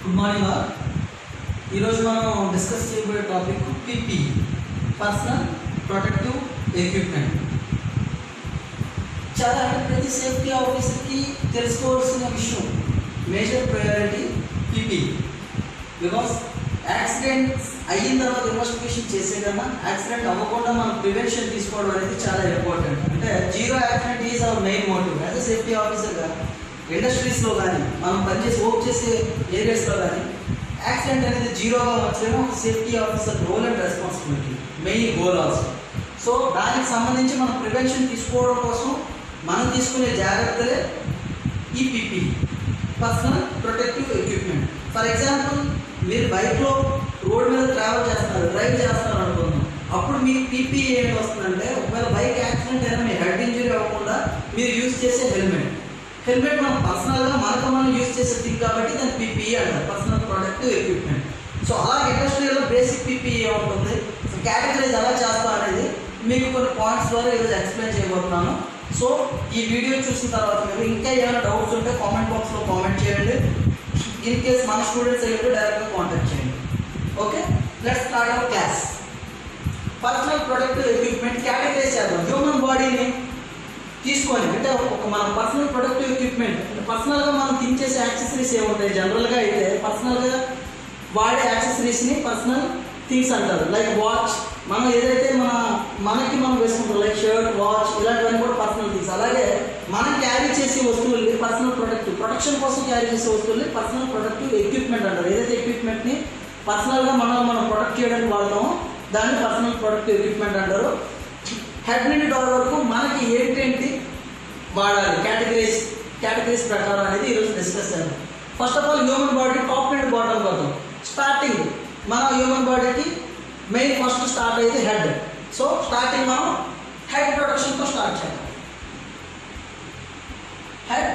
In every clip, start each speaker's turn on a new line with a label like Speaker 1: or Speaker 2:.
Speaker 1: good morning all ఈరోజు మనం discuss చేయబోయే topic PP personal protective equipment చాలా అంటే ప్రతి సేఫ్టీ ఆఫీసర్కి తెలుసుకోవాల్సిన విషయం major priority PP because accidents అయిన తర్వాత ఇన్వెస్టిగేషన్ చేసే కన్నా యాక్సిడెంట్ అవ్వకుండా మనం ప్రివెన్షన్ తీసుకోవడం అనేది చాలా ఇంపార్టెంట్ అంటే zero accident is our main motive as a safety ఆఫీసర్గా ఇండస్ట్రీస్లో కానీ మనం పనిచేసి వర్క్ చేసే ఏరియాస్లో కానీ యాక్సిడెంట్ అనేది జీరోగా వచ్చేమో ఒక safety officer role and responsibility main goal also so దానికి సంబంధించి మనం ప్రివెన్షన్ తీసుకోవడం కోసం మనం తీసుకునే జాగ్రత్తలే ఈ PP personal protective equipment for example మీరు బైక్లో రోడ్ మీద ట్రావెల్ చేస్తున్నారు డ్రైవ్ చేస్తున్నారు అనుకుందాం అప్పుడు మీకు పీపీ ఏంటి వస్తుందంటే ఒకవేళ బైక్ యాక్సిడెంట్ అయినా మీ హెడ్ ఇంజరీ అవ్వకుండా మీరు యూజ్ చేసే హెల్మెట్ హెల్మెట్ మనం పర్సనల్గా మనకు మనం యూజ్ చేసే థింగ్ కాబట్టి దాన్ని పీపీఈ అంటారు పర్సనల్ ప్రొడక్టివ్ ఎక్విప్మెంట్ సో అలాగే ఇండస్ట్రీలో బేసిక్ పీపీఈ ఉంటుంది సో కేటగరైజ్ ఎలా చేస్తా అనేది మీకు కొన్ని పాయింట్స్ ద్వారా ఈరోజు ఎక్స్ప్లెయిన్ చేయబోతున్నాను సో ఈ వీడియో చూసిన తర్వాత మీరు ఇంకా ఏమైనా డౌట్స్ ఉంటే కామెంట్ బాక్స్లో కామెంట్ చేయండి ఇన్ కేస్ మన స్టూడెంట్స్ అయితే డైరెక్ట్గా కాంటాక్ట్ చేయండి okay let's start our class personal productive equipment categorize చేద్దాం హ్యూమన్ బాడీని తీసుకొని అంటే ఒక మన పర్సనల్ ప్రొడక్టివ్ ఎక్విప్మెంట్ అంటే పర్సనల్గా మనం థింక్ చేసే యాక్సెసరీస్ ఏముంటాయి జనరల్గా అయితే పర్సనల్గా వాడే యాక్సెసరీస్ని పర్సనల్ థింగ్స్ అంటారు లైక్ వాచ్ మనం ఏదైతే మన మనకి మనం వేసుకుంటాం లైక్ షర్ట్ వాచ్ ఇలాంటివన్నీ కూడా పర్సనల్ థింగ్స్ అలాగే మనం క్యారీ చేసే వస్తువుల్ని పర్సనల్ ప్రొడక్టివ్ ప్రొటెక్షన్ కోసం క్యారీ చేసే వస్తువుల్ని పర్సనల్ ప్రొడక్టివ్ ఎక్విప్మెంట్ అంటారు ఏదైతే ఎక్విప్మెంట్ని పర్సనల్గా మనం మనం ప్రొడక్ట్ చేయడానికి వాడతామో దాన్ని పర్సనల్ ప్రొడక్టివ్ ఎక్విప్మెంట్ అంటారు హెడ్ నుండి డోర్ వరకు మనకి ఏంటేంటి వాడాలి కేటగిరీస్ కేటగిరీస్ ప్రకారం అనేది ఈరోజు డిస్కస్ చేద్దాం first of all human body top నుండి బాటమ్ వద్దాం స్టార్టింగ్ మన హ్యూమన్ బాడీకి మెయిన్ ఫస్ట్ స్టార్ట్ అయితే హెడ్ సో స్టార్టింగ్ మనం హెడ్ ప్రొడక్షన్తో స్టార్ట్ చేద్దాం హెడ్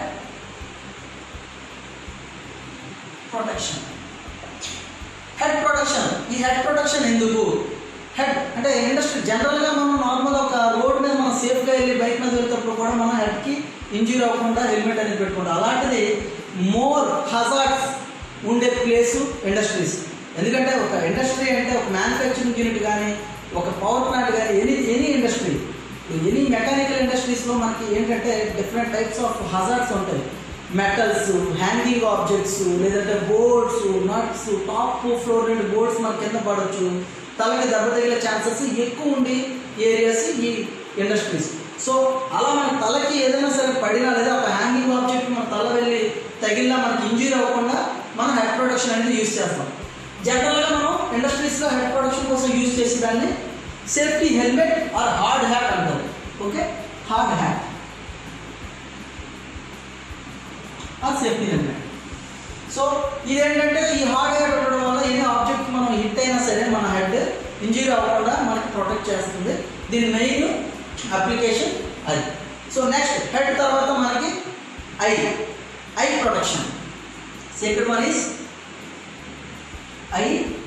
Speaker 1: ప్రొటెక్షన్ హెడ్ ప్రొడక్షన్ ఈ హెడ్ ప్రొడక్షన్ ఎందుకు హెడ్ అంటే ఇండస్ట్రీ జనరల్గా మనం నార్మల్ ఒక రోడ్ మీద మనం సేఫ్గా వెళ్ళి బైక్ మీద వెళ్తేప్పుడు కూడా మనం హెడ్కి ఇంజూరీ అవ్వకుండా హెల్మెట్ అనేది పెట్టుకుంటాం అలాంటిది మోర్ హజార్డ్స్ ఉండే ప్లేసు ఇండస్ట్రీస్ ఎందుకంటే ఒక ఇండస్ట్రీ అంటే ఒక మ్యానుఫ్యాక్చరింగ్ యూనిట్ కానీ ఒక పవర్ ప్లాంట్ కానీ any any industry any mechanical ఇండస్ట్రీస్లో మనకి ఏంటంటే డిఫరెంట్ టైప్స్ ఆఫ్ హజార్డ్స్ ఉంటాయి మెటల్స్ హ్యాంగింగ్ ఆబ్జెక్ట్స్ లేదంటే బోర్డ్స్ నట్స్ టాప్ ఫ్లోర్ నుండి బోర్డ్స్ మన కింద పడవచ్చు తలకి దెబ్బ తగిలే ఛాన్సెస్ ఎక్కువ ఉండి ఏరియాస్ ఈ ఇండస్ట్రీస్ సో అలా మన తలకి ఏదైనా సరే పడినా లేదా ఒక హ్యాంగింగ్ ఆబ్జెక్ట్ మన తల వెళ్ళి తగిలినా మనకి ఇంజూరీ అవ్వకుండా మనం హెడ్ ప్రొడక్షన్ అనేది యూజ్ చేస్తాం జనరల్గా మనం ఇండస్ట్రీస్లో హెడ్ ప్రొడక్షన్ కోసం యూజ్ చేసే దాన్ని safety helmet or hard hat అంటారు ఓకే హార్డ్ హ్యాట్ ఆ సేఫ్టీ హెల్మెట్ సో ఇదేంటంటే ఈ హార్డ్ హ్యాట్ ఉండడం వల్ల ఎన్ని ఆబ్జెక్ట్ మనం హిట్ అయినా సరే మన హెడ్ ఇంజరీ అవ్వకుండా మనకి ప్రొటెక్ట్ చేస్తుంది దీని మెయిన్ అప్లికేషన్ అది సో నెక్స్ట్ హెడ్ తర్వాత మనకి eye eye protection second one is eye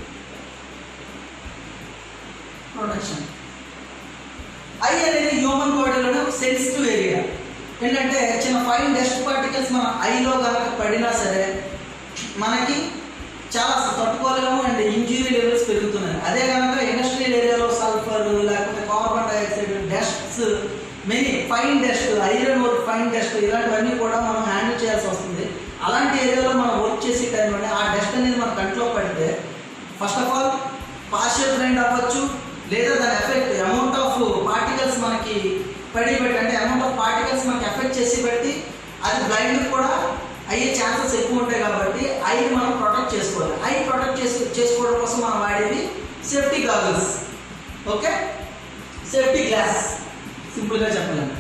Speaker 1: protection eye అనేది హ్యూమన్ బాడీలోనే ఒక సెన్సిటివ్ ఏరియా ఏంటంటే చిన్న ఫైన్ డస్ట్ పార్టికల్స్ మన ఐలో కనుక పడినా సరే మనకి చాలా తట్టుకోలేము అండ్ ఇంజురీ లెవెల్స్ పెరుగుతున్నాయి అదే కనుక ఇండస్ట్రియల్ ఏరియాలో సల్ఫర్ లేకపోతే carbon dioxide dusts many fine dust iron work fine dust ఇలాంటివన్నీ కూడా మనం హ్యాండిల్ చేయాల్సి వస్తుంది అలాంటి ఏరియాలో మనం వర్క్ చేసే టైంలోనే ఆ డస్ట్ అనేది మన కంట్లో పడితే first of all partial blind అవ్వచ్చు లేదా దాని ఎఫెక్ట్ అమౌంట్ ఆఫ్ పార్టికల్స్ మనకి పడి పెట్టి అంటే అమౌంట్ ఆఫ్ పార్టికల్స్ మనకి ఎఫెక్ట్ చేసి పెట్టి అది బ్లైండ్ కూడా అయ్యే ఛాన్సెస్ ఎక్కువ ఉంటాయి కాబట్టి ఐని మనం ప్రొటెక్ట్ చేసుకోవాలి ఐ ప్రొటెక్ట్ చేసి చేసుకోవడం కోసం మనం వాడేది safety goggles okay safety glass సింపుల్గా చెప్పాలండి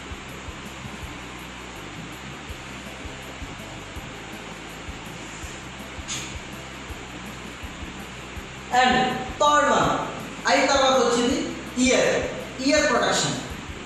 Speaker 1: అండ్ థర్డ్ వన్ ఐ తర్వాత వచ్చింది ear ear protection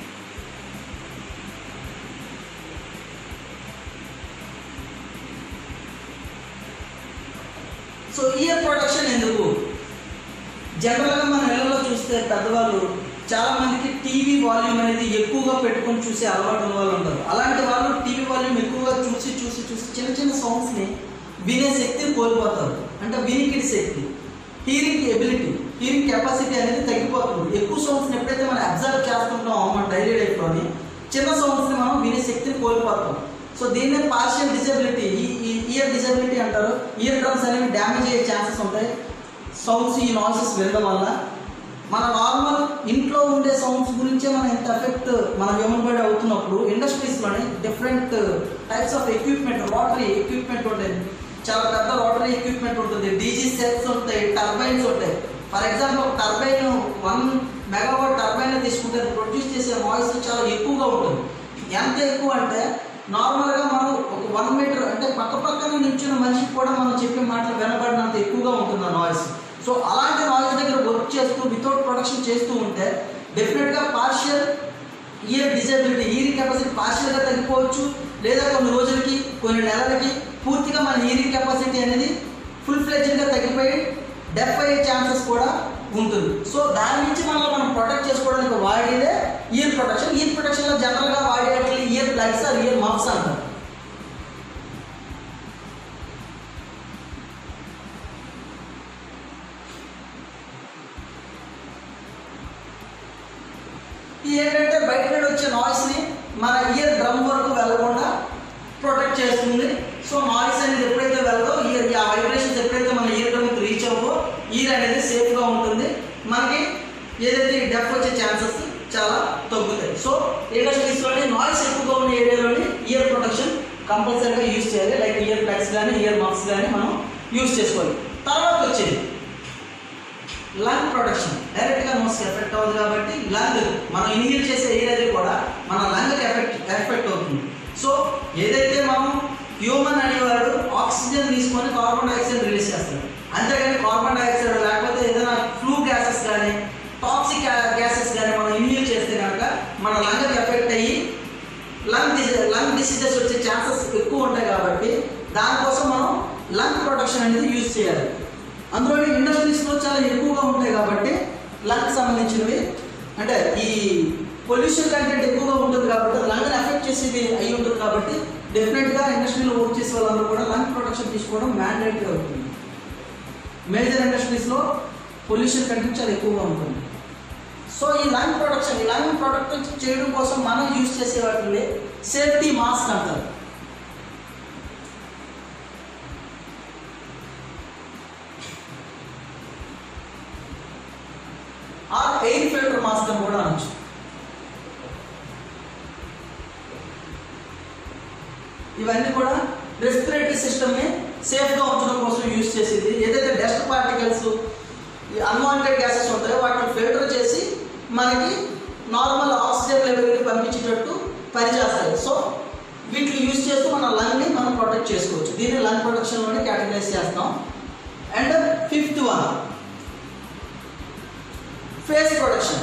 Speaker 1: so ear protection ఎందుకు జనరల్గా మన ఇళ్ళలో చూస్తే పెద్దవాళ్ళు చాలా మందికి టీవీ వాల్యూమ్ అనేది ఎక్కువగా పెట్టుకొని చూసే అలవాటు ఉన్న వాళ్ళు ఉంటారు అలాంటి వాళ్ళు టీవీ వాల్యూమ్ ఎక్కువగా చూసి చూసి చూసి చిన్న చిన్న సౌండ్స్ని వినే శక్తిని కోల్పోతారు అంటే వినికిడి శక్తి హీరింగ్ ఎబిలిటీ హీరింగ్ కెపాసిటీ అనేది తగ్గిపోతుంది ఎక్కువ సౌండ్స్ని ఎప్పుడైతే మనం అబ్జర్వ్ చేస్తుంటామో మన డైలీ లైఫ్లోని చిన్న సౌండ్స్ని మనం వినే శక్తిని కోల్పోతాం సో దీన్నే పార్షియల్ డిజబిలిటీ ఈ ఇయర్ డిజబిలిటీ అంటారు ఇయర్ డ్రమ్స్ అనేవి డ్యామేజ్ అయ్యే ఛాన్సెస్ ఉంటాయి సౌండ్స్ ఈ నాయిసెస్ వినడం వల్ల మన నార్మల్ ఇంట్లో ఉండే సౌండ్స్ గురించే మనం ఎంత ఎఫెక్ట్ మన హ్యూమన్ బాడీ అవుతున్నప్పుడు ఇండస్ట్రీస్లోని different types of equipment rotary equipment ఉంటాయి చాలా పెద్ద రోటరీ ఎక్విప్మెంట్ ఉంటుంది డీజీ సెట్స్ ఉంటాయి టర్బైన్స్ ఉంటాయి ఫర్ ఎగ్జాంపుల్ ఒక టర్బైన్ వన్ మెగావాట్ టర్బైన్ తీసుకుంటే ప్రొడ్యూస్ చేసే వాయిస్ చాలా ఎక్కువగా ఉంటుంది ఎంత ఎక్కువ అంటే నార్మల్గా మనం ఒక వన్ మీటర్ అంటే పక్క పక్కన నిల్చున్న మనిషికి కూడా మనం చెప్పే మాటలు వినబడినంత ఎక్కువగా ఉంటుంది ఆ నాయిస్ సో అలాంటి నాయిస్ దగ్గర వర్క్ చేస్తూ వితౌట్ ప్రొడక్షన్ చేస్తూ ఉంటే డెఫినెట్గా partial ear disability hearing capacity పార్షియల్గా తగ్గిపోవచ్చు లేదా కొన్ని రోజులకి కొన్ని నెలలకి పూర్తిగా మన హీరింగ్ కెపాసిటీ అనేది ఫుల్ ఫ్లెజ్డ్గా తగ్గిపోయి డెఫ్ అయ్యే ఛాన్సెస్ కూడా ఉంటుంది సో దాని నుంచి మనం మనం ప్రొటెక్ట్ చేసుకోవడానికి వాడేదే ఇయర్ ప్రొటెక్షన్ ఇయర్ ప్రొటెక్షన్లో జనరల్గా వాడేట్లు ear plugs or ear muffs అంటారు ఇది ఏంటంటే బయట నుండి వచ్చే నాయిస్ని మన ఇయర్ డ్రమ్ వరకు వెళ్ళకుండా ప్రొటెక్ట్ చేస్తుంది సో నాయిస్ అనేది ఎప్పుడైతే వెళ్ళదో ఇయర్ ఆ వైబ్రేషన్స్ ఎప్పుడైతే మన ఇయర్ డ్రమ్కి రీచ్ అవ్వో ఇయర్ అనేది సేఫ్గా ఉంటుంది మనకి ఏదైతే డెఫ్ వచ్చే ఛాన్సెస్ చాలా తగ్గుతాయి సో ఇండస్ట్రీస్లోని నాయిస్ ఎక్కువగా ఉన్న ఏరియాలోని ఇయర్ ప్రొటెక్షన్ కంపల్సరీగా యూజ్ చేయాలి లైక్ ఇయర్ ప్లగ్స్ కానీ ఇయర్ మఫ్స్ కానీ మనం యూజ్ చేసుకోవాలి తర్వాత వచ్చేది లంగ్ ప్రొటెక్షన్ డైరెక్ట్గా నోస్కి ఎఫెక్ట్ అవుతుంది కాబట్టి లంగ్ మనం ఇన్హేల్ చేసే ఎయిర్ అది కూడా మన లంగ్కి ఎఫెక్ట్ ఎఫెక్ట్ అవుతుంది సో ఏదైతే మనం హ్యూమన్ అనేవాడు ఆక్సిజన్ తీసుకొని కార్బన్ డైఆక్సైడ్ రిలీజ్ చేస్తాడు అంతేగాని కార్బన్ డైఆక్సైడ్ లేకపోతే ఏదైనా ఫ్లూ గ్యాసెస్ కానీ టాక్సిక్ గ్యాసెస్ కానీ మనం ఇన్హేల్ చేస్తే కనుక మన లంగ్కి ఎఫెక్ట్ అయ్యి లంగ్ డిసీ లంగ్ డిసీజెస్ వచ్చే ఛాన్సెస్ ఎక్కువ ఉంటాయి కాబట్టి దానికోసం మనం లంగ్ ప్రొటెక్షన్ అనేది యూజ్ చేయాలి అందులో ఇండస్ట్రీస్లో చాలా ఎక్కువగా ఉంటాయి కాబట్టి లంగ్ సంబంధించినవి అంటే ఈ పొల్యూషన్ కంటెంట్ ఎక్కువగా ఉంటుంది కాబట్టి లంగ్ని ఎఫెక్ట్ చేసేది అయి ఉంటుంది కాబట్టి డెఫినెట్గా ఇండస్ట్రీలో వర్క్ చేసే వాళ్ళందరూ కూడా లంగ్ ప్రొటెక్షన్ తీసుకోవడం మ్యాండేటరీ అవుతుంది మేజర్ ఇండస్ట్రీస్లో పొల్యూషన్ కంటెంట్ చాలా ఎక్కువగా ఉంటుంది సో ఈ లంగ్ ప్రొటెక్షన్ ఈ లంగ్ ప్రొటెక్ట్ చేయడం కోసం మనం యూజ్ చేసే వాటిని సేఫ్టీ మాస్క్ అంటారు ఆ ఎయిర్ ఫిల్టర్ మాస్క్ అని కూడా అనొచ్చు ఇవన్నీ కూడా రెస్పిరేటరీ సిస్టమ్ని సేఫ్గా ఉంచడం కోసం యూజ్ చేసేది ఏదైతే డస్ట్ పార్టికల్స్ అన్వాంటెడ్ గ్యాసెస్ ఉంటాయో వాటిని ఫిల్టర్ చేసి మనకి నార్మల్ ఆక్సిజన్ లెవెల్కి పంపించేటట్టు పనిచేస్తాయి సో వీటిని యూజ్ చేస్తూ మన లంగ్ని మనం ప్రొటెక్ట్ చేసుకోవచ్చు దీన్ని లంగ్ ప్రొటెక్షన్లోనే కేటగరైజ్ చేస్తాం and fifth one face protection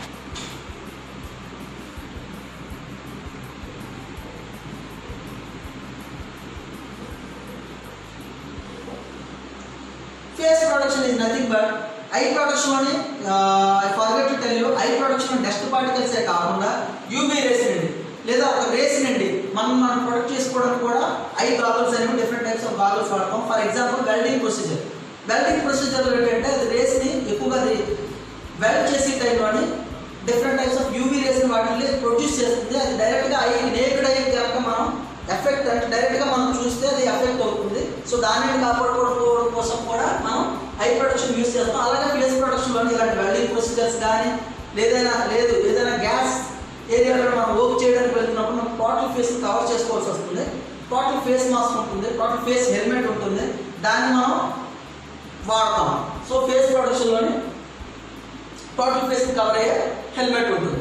Speaker 1: face protection is nothing but eye ప్రొటెక్షన్లోని I forget to tell you eye protection dust పార్టికల్సే కాకుండా యూవీ రేస్ నుండి లేదా ఒక రేస్ నుండి మనం మనం ప్రొటెక్ట్ చేసుకోవడానికి కూడా ఐ గాగల్స్ అనేవి డిఫరెంట్ టైప్స్ ఆఫ్ గాగల్స్ వాడతాం for example welding procedure welding procedure ఏంటంటే అది రేస్ని ఎక్కువగా అది వెల్డ్ చేసే టైంలోని డిఫరెంట్ టైప్స్ ఆఫ్ యూవీ రేస్ని వాటిని ప్రొడ్యూస్ చేస్తుంది అది డైరెక్ట్గా ఐ నేకుడ్ అయ్యి కనుక మనం ఎఫెక్ట్ అంటే డైరెక్ట్గా మనం చూస్తే అది ఎఫెక్ట్ అవుతుంది సో దానిని కాపాడుకోవడం కోసం కూడా మనం ఐ ప్రొటెక్షన్ యూస్ చేస్తాం అలాగే ఫేస్ ప్రొటెక్షన్లో ఇలాంటి వెల్డింగ్ ప్రొసీజర్స్ కానీ లేదైనా లేదు ఏదైనా గ్యాస్ ఏరియాలో మనం వర్క్ చేయడానికి వెళ్తున్నప్పుడు మనం టోటల్ ఫేస్ కవర్ చేసుకోవాల్సి వస్తుంది టోటల్ ఫేస్ మాస్క్ ఉంటుంది టోటల్ ఫేస్ హెల్మెట్ ఉంటుంది దాన్ని మనం వాడతాం సో ఫేస్ ప్రొటెక్షన్లోని టోటల్ ఫేస్ కవర్ అయ్యే హెల్మెట్ ఉంటుంది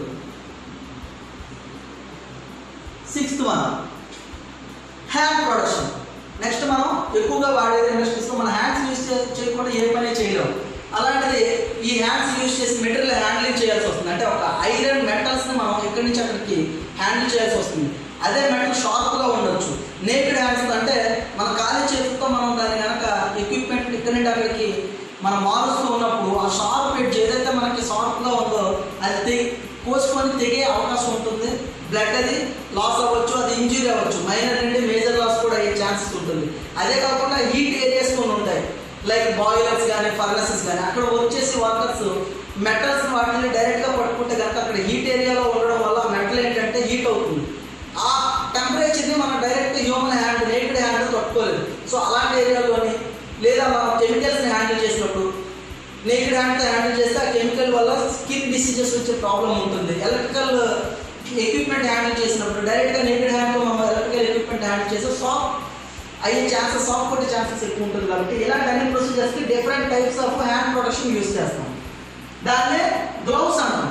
Speaker 1: sixth one hand production next మనం ఎక్కువగా వాడేది ఇండస్ట్రీస్లో మన హ్యాండ్స్ యూస్ చేయకుండా ఏ పని చేయలేం అలాంటిది ఈ హ్యాండ్స్ యూస్ చేసి మెటీరియల్ హ్యాండ్లింగ్ చేయాల్సి వస్తుంది అంటే ఒక ఐరన్ మెటల్స్ని మనం ఇక్కడి నుంచి అక్కడికి హ్యాండిల్ చేయాల్సి వస్తుంది అదే మెటల్ షార్ప్గా ఉండొచ్చు నేకెడ్ హ్యాండ్స్ అంటే మన ఖాళీ చేతితో మనం దాన్ని కనుక ఎక్విప్మెంట్ ఇక్కడి నుండి అక్కడికి మనం మారుస్తూ ఉన్నప్పుడు ఆ షార్ప్ ఎడ్జ్ ఏదైతే మనకి షార్ప్గా ఉందో అది తెగి కోసుకొని తెగే అవకాశం ఉంటుంది బ్లడ్ అది లాస్ అవ్వచ్చు అది ఇంజురీ అవ్వచ్చు మైనర్ నుండి మేజర్ లాస్ కూడా అయ్యే ఛాన్సెస్ ఉంటుంది అదే కాకుండా హీట్ ఏరియాస్ కొన్ని ఉంటాయి లైక్ బాయిలర్స్ కానీ ఫర్నసెస్ కానీ అక్కడ వర్క్ చేసే వర్కర్స్ మెటల్స్ వాటిని డైరెక్ట్గా పట్టుకుంటే కనుక అక్కడ హీట్ ఏరియాలో ఉండడం వల్ల మెటల్ ఏంటంటే హీట్ అవుతుంది ఆ టెంపరేచర్ని మనం direct human hand naked hand తట్టుకోలేదు సో అలాంటి ఏరియాలోని లేదా మనం కెమికల్స్ని హ్యాండిల్ చేసినప్పుడు నేకెడ్ హ్యాండ్తో హ్యాండిల్ చేస్తే ఆ కెమికల్ వల్ల స్కిన్ డిసీజెస్ వచ్చే ప్రాబ్లం ఉంటుంది ఎలక్ట్రికల్ ఎక్విప్మెంట్ హ్యాండిల్ చేసినప్పుడు డైరెక్ట్గా నేకెడ్ హ్యాండ్తో మనం ఎలక్ట్రికల్ ఎక్విప్మెంట్ హ్యాండిల్ చేస్తే సాఫ్ట్ అయ్యే ఛాన్సెస్ సాఫ్ట్ కొట్టే ఛాన్సెస్ ఎక్కువ ఉంటుంది కాబట్టి ఇలాంటి అన్ని ప్రొసీజర్స్కి different types of hand production use చేస్తాం దాన్నే గ్లౌస్ అంటాం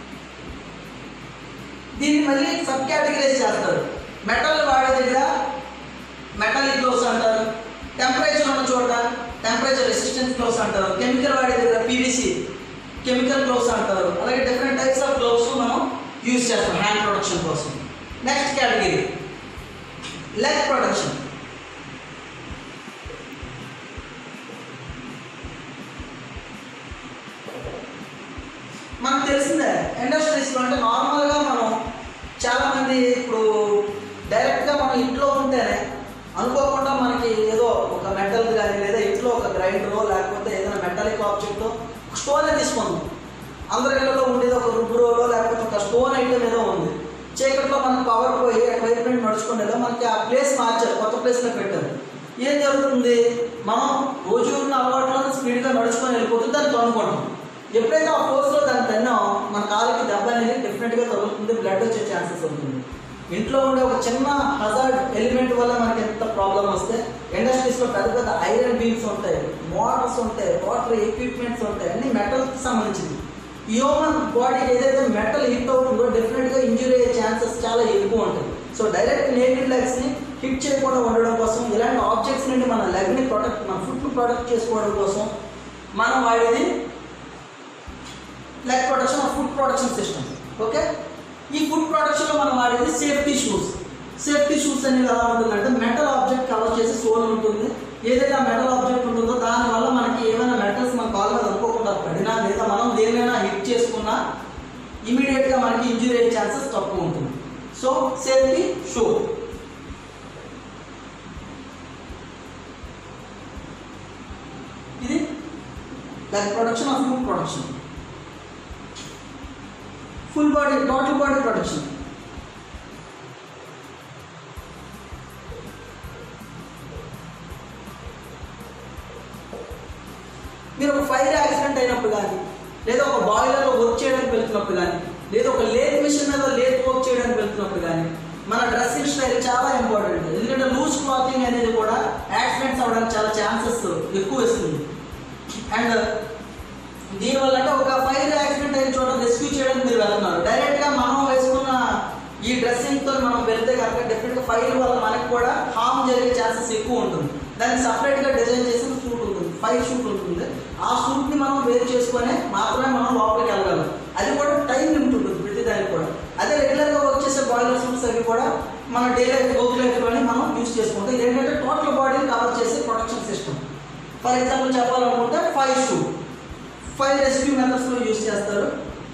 Speaker 1: దీన్ని మళ్ళీ సబ్ కేటగిరీస్ చేస్తారు మెటల్ వాడే దగ్గర మెటాలిక్ గ్లౌస్ అంటారు టెంపరేచర్ ఉన్న చోట టెంపరేచర్ రెసిస్టెన్స్ గ్లౌస్ అంటారు కెమికల్ వాడే దగ్గర పీవీసీ కెమికల్ గ్లౌస్ అంటారు అలాగే డిఫరెంట్ టైప్స్ ఆఫ్ గ్లౌస్ మనం యూజ్ చేస్తాం హ్యాండ్ ప్రొడక్షన్ కోసం నెక్స్ట్ కేటగిరీ లెగ్ ప్రొడక్షన్ మనకు తెలిసిందే ఇండస్ట్రీస్లో అంటే నార్మల్గా మనం చాలామంది ఇప్పుడు డైరెక్ట్గా మనం ఇంట్లో ఉంటేనే అనుకోకుండా మనకి ఏదో ఒక మెటల్ కానీ లేదా ఇంట్లో ఒక గ్రైండరో లేకపోతే ఏదైనా మెటాలిక్ ఆబ్జెక్టో స్టోనే తీసుకుందాం అందరి ఇళ్ళలో ఉండేది ఒక రుబ్బురోలో లేకపోతే ఒక స్టోన్ ఐటమ్ ఏదో ఉంది చీకట్లో మనకు పవర్ పోయి అటువైపు నుండి నడుచుకునేదో మనకి ఆ ప్లేస్ మార్చారు కొత్త ప్లేస్లో పెట్టారు ఏం జరుగుతుంది మనం రోజు ఉన్న అలవాట్లో స్పీడ్గా నడుచుకొని వెళ్ళిపోతుంది దాన్ని తనుకుంటాం ఎప్పుడైతే ఆ ఫోర్స్లో దాన్ని తన్నాం మన కాలుకి దెబ్బ అనేది డెఫినెట్గా తగులుతుంది బ్లడ్ వచ్చే ఛాన్సెస్ ఉంటుంది ఇంట్లో ఉండే ఒక చిన్న హజార్డ్ ఎలిమెంట్ వల్ల మనకి ఎంత ప్రాబ్లం వస్తే ఇండస్ట్రీస్లో పెద్ద పెద్ద ఐరన్ బీమ్స్ ఉంటాయి మోటార్స్ ఉంటాయి వాటర్ ఎక్విప్మెంట్స్ ఉంటాయి అన్ని మెటల్కి సంబంధించింది హ్యూమన్ బాడీకి ఏదైతే మెటల్ హిట్ అవుతుందో డెఫినెట్గా ఇంజురీ అయ్యే ఛాన్సెస్ చాలా ఎక్కువ ఉంటాయి సో డైరెక్ట్ నేకెడ్ లెగ్స్ని హిట్ చేయకుండా ఉండడం కోసం ఇలాంటి ఆబ్జెక్ట్స్ నుండి మన లెగ్ని ప్రొటెక్ట్ మన ఫుడ్ని ప్రొటెక్ట్ చేసుకోవడం కోసం మనం వాడేది leg production of food production system okay ఈ ఫుడ్ ప్రొడక్షన్లో మనం వాడేది సేఫ్టీ షూస్ సేఫ్టీ షూస్ అనేది ఎలా ఉంటుందంటే మెటల్ ఆబ్జెక్ట్ కవర్ చేసి సోల్ ఉంటుంది ఏదైతే ఆ మెటల్ ఆబ్జెక్ట్ ఉంటుందో దానివల్ల మనకి ఏమైనా మెటల్స్ మన కాళ్ళ మీద అనుకోకుండా పడినా లేదా మనం దేనినైనా హిట్ చేసుకున్నా ఇమీడియట్గా మనకి ఇంజురీ అయ్యే ఛాన్సెస్ తక్కువ ఉంటుంది సో సేఫ్టీ షూ ఇది like production of food production full body total body protection మీరు ఒక ఫైర్ యాక్సిడెంట్ అయినప్పుడు కానీ లేదా ఒక బాయిలర్లో వర్క్ చేయడానికి వెళ్తున్నప్పుడు కానీ లేదా ఒక లేత్ మిషన్ మీద లేత్ వర్క్ చేయడానికి వెళ్తున్నప్పుడు కానీ మన డ్రెస్సింగ్ స్టైల్ చాలా ఇంపార్టెంట్ ఎందుకంటే లూజ్ క్లాతింగ్ అనేది కూడా యాక్సిడెంట్స్ అవ్వడానికి చాలా ఛాన్సెస్ ఎక్కువ ఇస్తుంది అండ్ దీనివల్ల అంటే ఒక ఫైర్ యాక్సిడెంట్ అయిన చోట రెస్క్యూ చేయడానికి మీరు వెళ్తున్నారు డైరెక్ట్గా మనం వేసుకున్న ఈ డ్రెస్సింగ్తో మనం వెళ్తే కనుక డెఫినెట్గా ఫైర్ వల్ల మనకి కూడా హార్మ్ జరిగే ఛాన్సెస్ ఎక్కువ ఉంటుంది దానికి సపరేట్గా డిజైన్ చేసిన సూట్ ఉంటుంది ఫైర్ షూట్ ఉంటుంది ఆ సూట్ని మనం వేరు చేసుకొని మాత్రమే మనం లోపలికి వెళ్ళగలం అది కూడా టైం లిమిట్ ఉంటుంది ప్రతి దానికి కూడా అదే రెగ్యులర్గా వర్క్ చేసే బాయిలర్ సూట్స్ అవి కూడా మన డే లైఫ్ వర్క్ లైఫ్లోనే మనం యూస్ చేసుకుంటాం ఇది ఏంటంటే టోటల్ బాడీని కవర్ చేసే ప్రొటెక్షన్ సిస్టమ్ ఫర్ ఎగ్జాంపుల్ చెప్పాలనుకుంటే ఫైర్ షూట్ ఫైర్ రెస్క్యూ మెథడ్స్లో యూస్ చేస్తారు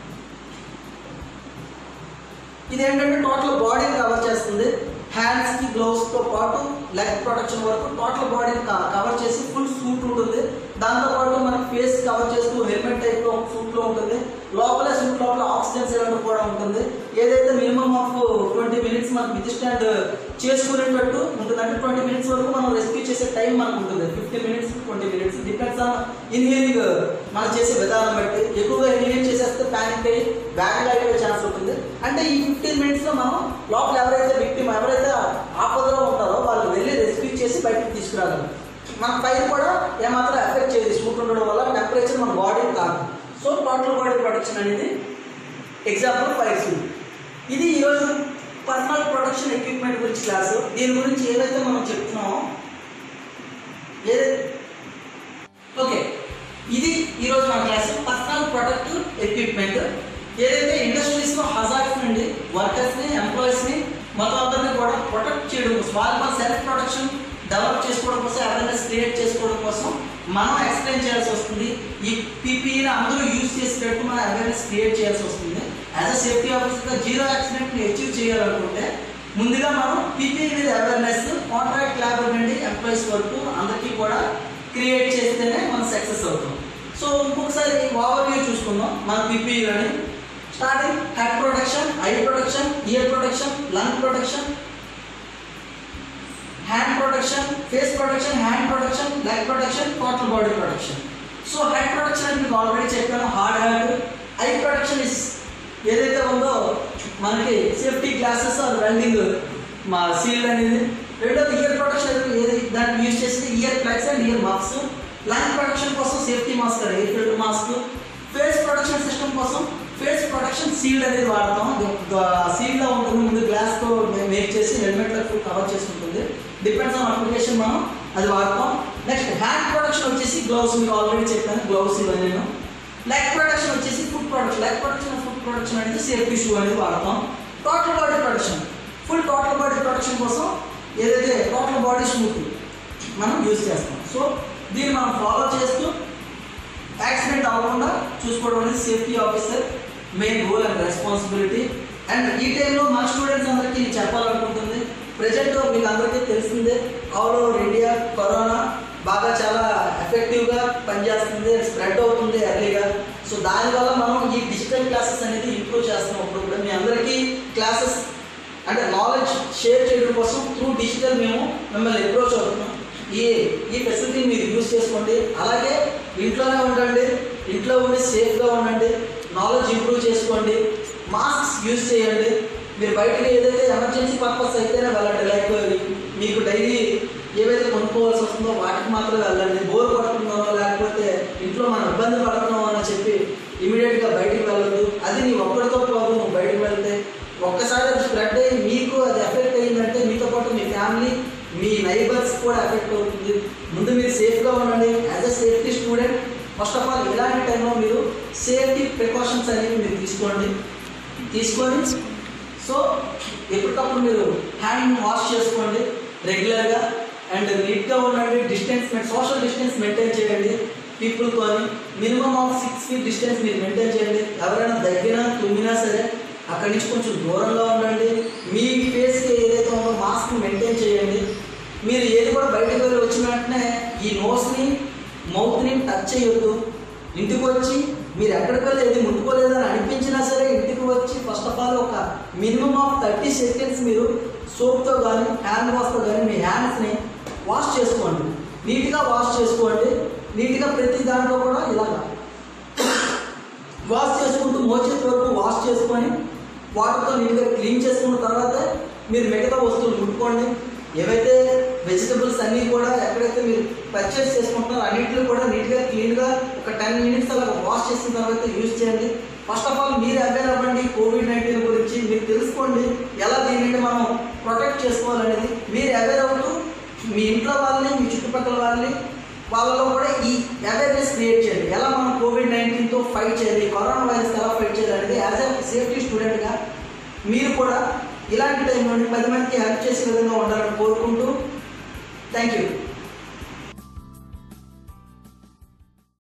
Speaker 1: ఇది ఏంటంటే టోటల్ బాడీని కవర్ చేస్తుంది హ్యాండ్స్కి గ్లౌస్తో పాటు లెగ్ ప్రొటెక్షన్ వరకు టోటల్ బాడీని కవర్ చేసి ఫుల్ సూట్ ఉంటుంది దాంతోపాటు మనకి ఫేస్ కవర్ చేస్తూ హెల్మెట్ టైప్లో సూట్లో ఉంటుంది లోపల సూట్ లోపల ఆక్సిజన్ సిలిండర్ కూడా ఉంటుంది ఏదైతే మినిమం ఆఫ్ ట్వంటీ మినిట్స్ మనకి విత్ స్టాండ్ చేసుకునేటట్టు ఉంటుంది అంటే ట్వంటీ మినిట్స్ వరకు మనం రెస్క్యూ చేసే టైం మనకు ఉంటుంది fifty minutes twenty minutes depends on inhaling మనం చేసే విధానం బట్టి ఎక్కువగా ఇన్హేల్ చేసేస్తే ప్యానిక్ అయ్యి బ్యాగ్ అయిపోయే ఛాన్స్ ఉంటుంది అంటే ఈ ఫిఫ్టీన్ మినిట్స్లో మనం లోపల ఎవరైతే విక్టిమ్ ఎవరైతే ఆపదలో ఉంటారో వాళ్ళు వెళ్ళి రెస్క్యూ చేసి బయటకు తీసుకురాగలం మన పైన కూడా ఏమాత్రం ఎఫెక్ట్ చేయదు సూట్ ఉండడం వల్ల టెంపరేచర్ మన బాడీని కాదు సో టోటల్ బాడీ ప్రొటెక్షన్ అనేది ఎగ్జాంపుల్ ఫైర్ సూట్ ఇది ఈరోజు పర్సనల్ ప్రొటెక్షన్ ఎక్విప్మెంట్ గురించి క్లాసు దీని గురించి ఏదైతే మనం చెప్తున్నామో ఏదైతే ఓకే ఇది ఈరోజు మన క్లాస్ పర్సనల్ ప్రొటెక్టివ్ ఎక్విప్మెంట్ ఏదైతే ఇండస్ట్రీస్లో హజార్స్ నుండి వర్కర్స్ని ఎంప్లాయీస్ని మొత్తం అందరినీ కూడా ప్రొటెక్ట్ చేయడం కోసం వాళ్ళ మన సెల్ఫ్ ప్రొటెక్షన్ డెవలప్ చేసుకోవడం కోసం అవేర్నెస్ క్రియేట్ చేసుకోవడం కోసం మనం ఎక్స్ప్లెయిన్ చేయాల్సి వస్తుంది ఈ పీపీని అందరూ యూజ్ చేసేటట్టు మనం అవేర్నెస్ క్రియేట్ చేయాల్సి వస్తుంది యాజ్ అ సేఫ్టీ ఆఫీసర్గా జీరో యాక్సిడెంట్ని అచీవ్ చేయాలనుకుంటే ముందుగా మనం పీపీ మీద అవేర్నెస్ కాంట్రాక్ట్ ఫ్యాబ్రిక్ అండి ఎంప్లాయీస్ వరకు అందరికీ కూడా క్రియేట్ చేస్తేనే మనం సక్సెస్ అవుతాం సో ఇంకొకసారి ఓవర్ వ్యూ చూసుకుందాం మన పీపీలోని starting head protection eye protection ear protection lung protection hand protection face protection hand protection leg protection total body protection so head protection అని మీకు ఆల్రెడీ చెప్పాను hard had eye protection is ఏదైతే ఉందో మనకి safety glasses or welding మా shield అనేది రెండోది ear protection ఏది దాన్ని యూజ్ చేసి ear plugs and ear mask lung protection కోసం safety mask air filter mask face protection system కోసం ఫేస్ ప్రొటెక్షన్ సీల్డ్ అనేది వాడతాం సీల్డ్లో ఉంటుంది ముందు గ్లాస్తో మేక్ చేసి హెల్మెట్లకు కవర్ చేసుకుంటుంది డిపెండ్స్ ఆన్ అప్లికేషన్ మనం అది వాడతాం నెక్స్ట్ హ్యాండ్ ప్రొటెక్షన్ వచ్చేసి గ్లౌస్ మీకు ఆల్రెడీ చెప్పాను గ్లౌస్ ఇవన్నీ లెగ్ ప్రొటెక్షన్ వచ్చేసి food protection leg protection food protection అనేది సేఫ్టీ షూ అనేది వాడతాం total body protection full total body protection కోసం ఏదైతే టోటల్ బాడీ స్మూత్ మనం యూజ్ చేస్తాం సో దీన్ని మనం ఫాలో చేస్తూ యాక్సిడెంట్ అవ్వకుండా చూసుకోవడం అనేది safety officer main role and responsibility and ఈ టైంలో మన స్టూడెంట్స్ అందరికీ నేను చెప్పాలనుకుంటుంది ప్రజెంట్ మీకు అందరికీ తెలిసిందే ఆల్ ఓవర్ ఇండియా కరోనా బాగా చాలా ఎఫెక్టివ్గా పనిచేస్తుంది స్ప్రెడ్ అవుతుంది ఎర్లీగా సో దానివల్ల మనం ఈ డిజిటల్ క్లాసెస్ అనేది ఇంప్రూవ్ చేస్తున్నాం ఇప్పుడు కూడా మీ అందరికీ క్లాసెస్ అంటే నాలెడ్జ్ షేర్ చేయడం కోసం త్రూ డిజిటల్ మేము మిమ్మల్ని అప్రోచ్ అవుతున్నాం ఈ ఈ ఫెసిలిటీ మీరు యూజ్ చేసుకోండి అలాగే ఇంట్లోనే ఉండండి ఇంట్లో ఉండి సేఫ్గా ఉండండి నాలెడ్జ్ ఇంప్రూవ్ చేసుకోండి మాస్క్స్ యూజ్ చేయండి మీరు బయటకి ఏదైతే ఎమర్జెన్సీ పర్పస్ అయితేనే వెళ్ళండి లైక్ మీకు డైలీ ఏవైతే కొనుక్కోవాల్సి వస్తుందో వాటికి మాత్రమే వెళ్ళండి బోర్ పడుతుందో లేకపోతే ఇంట్లో మనం ఇబ్బంది పడుతున్నాం అని చెప్పి ఇమీడియట్గా బయటికి వెళ్ళదు అది నీ ఒక్కడితో పోదు నువ్వు బయటికి వెళ్తే ఒక్కసారి అది స్ప్రెడ్ అయ్యి మీకు అది ఎఫెక్ట్ అయ్యిందంటే మీతో పాటు మీ ఫ్యామిలీ మీ నైబర్స్ కూడా ఎఫెక్ట్ అవుతుంది ముందు మీరు సేఫ్గా ఉండండి as a safety student first of all ఇలాంటి టైంలో మీరు సేఫ్టీ ప్రికాషన్స్ అనేవి మీరు తీసుకోండి తీసుకొని సో ఎప్పటికప్పుడు మీరు హ్యాండ్ వాష్ చేసుకోండి రెగ్యులర్గా అండ్ నీట్గా ఉండండి డిస్టెన్స్ సోషల్ డిస్టెన్స్ మెయింటైన్ చేయండి పీపుల్తో minimum of six feet distance మీరు మెయింటైన్ చేయండి ఎవరైనా దగ్గర తుమ్మినా సరే అక్కడి నుంచి కొంచెం దూరంగా ఉండండి మీ ఫేస్కి ఏదైతే ఉందో మాస్క్ మెయింటైన్ చేయండి మీరు ఏది కూడా బయటకు వెళ్ళి వచ్చిన వెంటనే ఈ నోస్ని మౌత్ని టచ్ చేయొద్దు ఇంటికి వచ్చి మీరు ఎక్కడికి వెళ్ళి ఏది ముట్టుకోలేదని అనిపించినా సరే ఇంటికి వచ్చి ఫస్ట్ ఆఫ్ ఆల్ ఒక మినిమం ఆఫ్ థర్టీ సెకండ్స్ మీరు సోప్తో కానీ హ్యాండ్ వాష్తో కానీ మీ హ్యాండ్స్ని వాష్ చేసుకోండి నీట్గా వాష్ చేసుకోండి నీట్గా ప్రతి దాంట్లో కూడా ఇలాగా వాష్ చేసుకుంటూ మోచేతి వరకు వాష్ చేసుకొని వాటర్తో నీట్గా క్లీన్ చేసుకున్న తర్వాత మీరు మిగతా వస్తువులు ముట్టుకోండి ఏవైతే వెజిటబుల్స్ అన్నీ కూడా ఎక్కడైతే మీరు పర్చేస్ చేసుకుంటున్నారో అన్నింటిలో కూడా నీట్గా క్లీన్గా ఒక టెన్ మినిట్స్ అలా వాష్ చేసిన తర్వాత యూజ్ చేయండి ఫస్ట్ ఆఫ్ ఆల్ మీరు అవేర్ అవ్వండి కోవిడ్ నైన్టీన్ గురించి మీరు తెలుసుకోండి ఎలా దీని నుండి మనం ప్రొటెక్ట్ చేసుకోవాలనేది మీరు అవేర్ అవుతూ మీ ఇంట్లో వాళ్ళని మీ చుట్టుపక్కల వాళ్ళని వాళ్ళలో కూడా ఈ అవేర్నెస్ క్రియేట్ చేయండి ఎలా మనం కోవిడ్ నైన్టీన్తో ఫైట్ చేయాలి కరోనా వైరస్ ఎలా ఫైట్ చేయాలి అనేది యాజ్ ఎ సేఫ్టీ స్టూడెంట్గా మీరు కూడా ఇలాంటి టైంలో పది మందికి హెల్ప్ చేసే విధంగా ఉండాలని కోరుకుంటూ థ్యాంక్ యూ